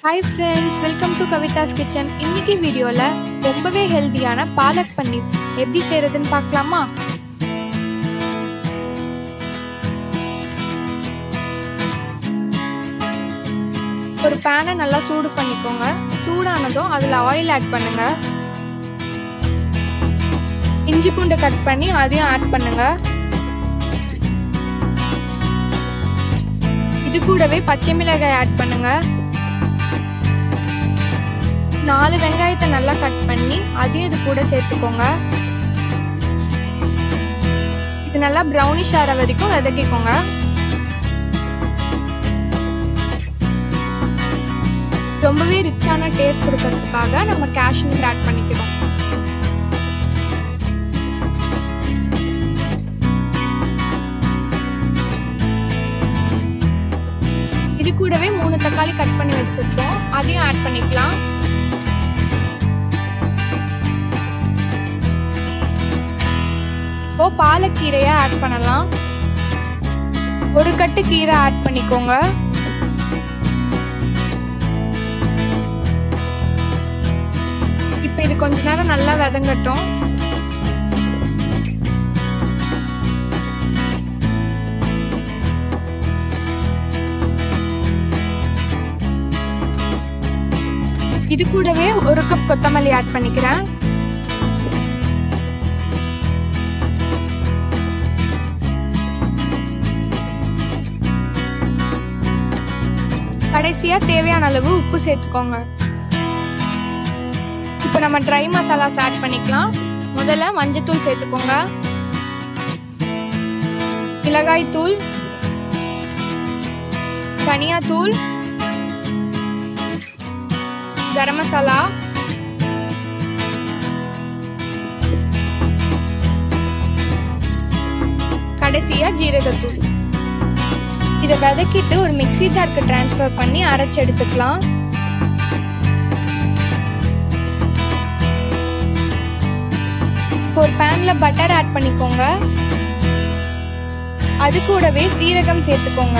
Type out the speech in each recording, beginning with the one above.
hi friends welcome to Kavitha's kitchen இன்னைக்கு வீடியோவில் ரொம்பவே ஹெல்தியான பாலக் பன்னீர் எப்படி செய்கிறதுன்னு பார்க்கலாமா ஒரு பேனை நல்லா சூடு பண்ணிக்கோங்க சூடானதும் அதில் ஆயில் ஆட் பண்ணுங்க இஞ்சி பூண்டை கட் பண்ணி அதையும் ஆட் பண்ணுங்க இது கூடவே பச்சை மிளகாய் ஆட் பண்ணுங்க நாலு வெங்காயத்தை நல்லா கட் பண்ணி அதையும் இது கூட சேர்த்துக்கோங்க இது நல்லா ப்ரௌனிஷ் ஆகிற வரைக்கும் வதக்கிக்கோங்க ரொம்பவே ரிச்சான டேஸ்ட் கொடுக்கறதுக்காக நம்ம கேஷ்மீர் ஆட் பண்ணிக்கிறோம் இது கூடவே மூணு தக்காளி கட் பண்ணி வச்சிருக்கோம் அதையும் ஆட் பண்ணிக்கலாம் இப்போ பாலக்கீரையை ஆட் பண்ணலாம் ஒரு கட்டு கீரை ஆட் பண்ணிக்கோங்க இப்போ இது கொஞ்ச நேரம் நல்லா வதங்கட்டும் இது கூடவே ஒரு கப் கொத்தமல்லி ஆட் பண்ணிக்கிறேன் கடைசியா தேவையான அளவு உப்பு சேர்த்துக்கோங்க இப்போ நம்ம ட்ரை மசாலாஸ் ஆட் பண்ணிக்கலாம் முதல்ல மஞ்சத்தூள் சேர்த்துக்கோங்க மிளகாய் தூள் தனியாத்தூள் கரம் மசாலா கடைசியா ஜீரகத்தூள் இதை வதக்கிட்டு ஒரு மிக்சி ஜாருக்கு டிரான்ஸ்ஃபர் பண்ணி அரைச்சு எடுத்துக்கலாம் ஒரு பேன்ல பட்டர் ஆட் பண்ணிக்கோங்க அது கூடவே சீரகம் சேர்த்துக்கோங்க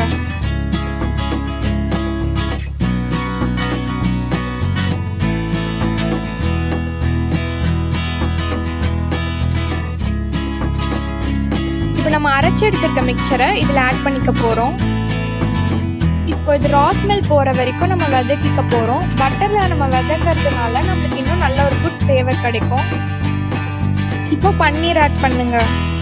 இப்போ நம்ம அரைச்சி எடுத்திருக்க மிக்சரை இதில் ஆட் பண்ணிக்க போகிறோம் இப்போ இது ராஸ்மெல் போகிற வரைக்கும் நம்ம வதக்கிக்க போகிறோம் பட்டரில் நம்ம வதக்கிறதுனால நம்மளுக்கு இன்னும் நல்ல ஒரு குட் ஃப்ளேவர் கிடைக்கும் இப்போ பன்னீர் ஆட் பண்ணுங்க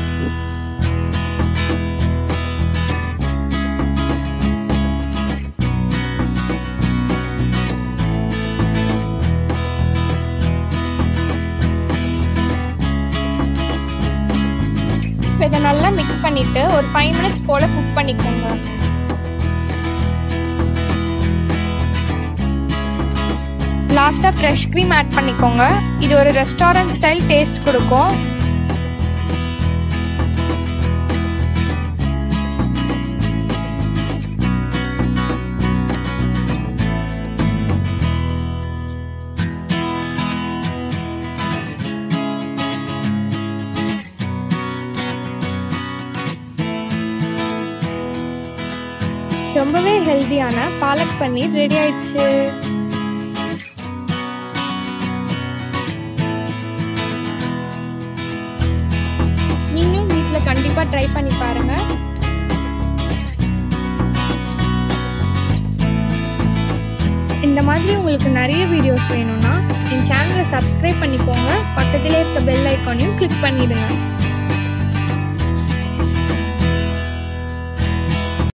இப்போ இதை நல்லா மிக்ஸ் பண்ணிட்டு ஒரு ஃபைவ் மினிட்ஸ் போல குக் பண்ணிக்கோங்க லாஸ்ட்டாக ஃப்ரெஷ் க்ரீம் ஆட் பண்ணிக்கோங்க இது ஒரு ரெஸ்டாரண்ட் ஸ்டைல் டேஸ்ட் கொடுக்கும் ரொம்பவே ஹெல்தியான பாலக் பன்னீர் ரெடி ஆயிடுச்சு நீங்களும் வீட்டில் கண்டிப்பாக ட்ரை பண்ணி பாருங்க இந்த மாதிரி உங்களுக்கு நிறைய வீடியோஸ் வேணும்னா என் சேனலை சப்ஸ்கிரைப் பண்ணிக்கோங்க பக்கத்திலே இருக்க பெல் ஐக்கானையும் கிளிக் பண்ணிடுங்க